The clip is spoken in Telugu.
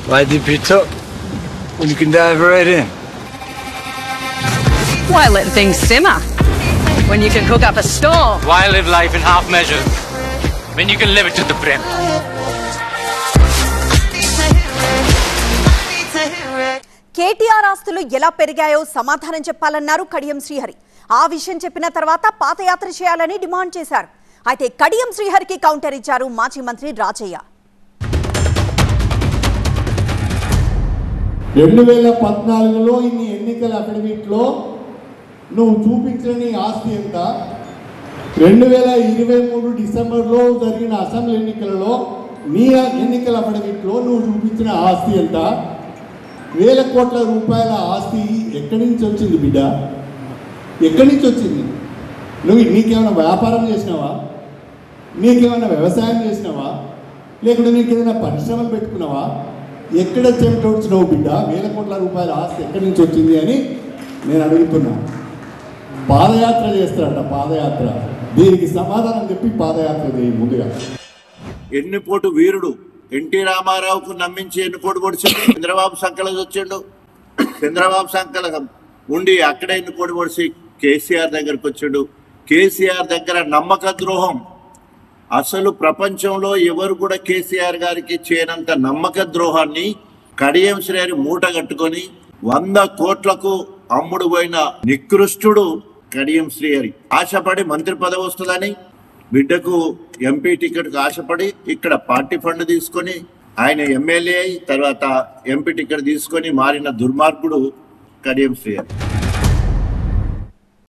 Why dip it up when you can dive right in? Why let things simmer when you can cook up a storm? Why live life in half measures when you can live it to the brim? KTR ఆస్తులు ఎలా పెరిగాయో సమాధానం చెప్పాలన్నారు కడియం శ్రీహరి ఆ విషయం చెప్పిన తర్వాత పాదయాత్ర చేయాలని డిమాండ్ చేశారు అయితే కడియం శ్రీహరికి కౌంటర్ ఇచ్చారు మాజీ మంత్రి రాజయ్య రెండు వేల పద్నాలుగులో ఇన్ని ఎన్నికల అఫిడవిట్లో నువ్వు చూపించిన నీ ఆస్తి ఎంత రెండు వేల ఇరవై మూడు డిసెంబర్లో జరిగిన అసెంబ్లీ ఎన్నికలలో నీ ఎన్నికల అఫిడవిట్లో నువ్వు చూపించిన ఆస్తి ఎంత వేల కోట్ల రూపాయల ఆస్తి ఎక్కడి నుంచి వచ్చింది బిడ్డ ఎక్కడి నుంచి వచ్చింది నువ్వు నీకేమైనా వ్యాపారం చేసినావా నీకేమైనా వ్యవసాయం చేసినావా లేకుంటే నీకు ఏదైనా పరిశ్రమలు పెట్టుకున్నావా ఎక్కడ చెమటొచ్చినావు బిడ్డ వేల కోట్ల రూపాయల ఆస్తి ఎక్కడి నుంచి వచ్చింది అని నేను అడుగుతున్నా పాదయాత్ర చేస్తారట పాదయాత్ర దీనికి సమాధానం చెప్పి పాదయాత్ర చేయి ముందుగా ఎన్నిపోటు వీరుడు ఎన్టీ రామారావుకు నమ్మించి ఎన్నిపోటు పొడిచిండు చంద్రబాబు సంకల వచ్చిండు చంద్రబాబు సంకల ఉండి అక్కడే ఎన్నిపోటు పొడిచి కేసీఆర్ దగ్గరకు వచ్చిండు కేసీఆర్ దగ్గర నమ్మక ద్రోహం అసలు ప్రపంచంలో ఎవరు కూడా కేసీఆర్ గారికి చేయనంత నమ్మక ద్రోహాన్ని కడియం శ్రేణి మూట కట్టుకొని వంద కోట్లకు అమ్ముడు పోయిన నికృష్టుడు కడియం శ్రీహరి ఆశపడి మంత్రి పదవి వస్తుందని బిడ్డకు ఎంపీ టికెట్కు ఆశపడి ఇక్కడ పార్టీ ఫండ్ తీసుకొని ఆయన ఎమ్మెల్యే అయి తర్వాత ఎంపీ టికెట్ తీసుకొని మారిన దుర్మార్గుడు కడియం శ్రీహరి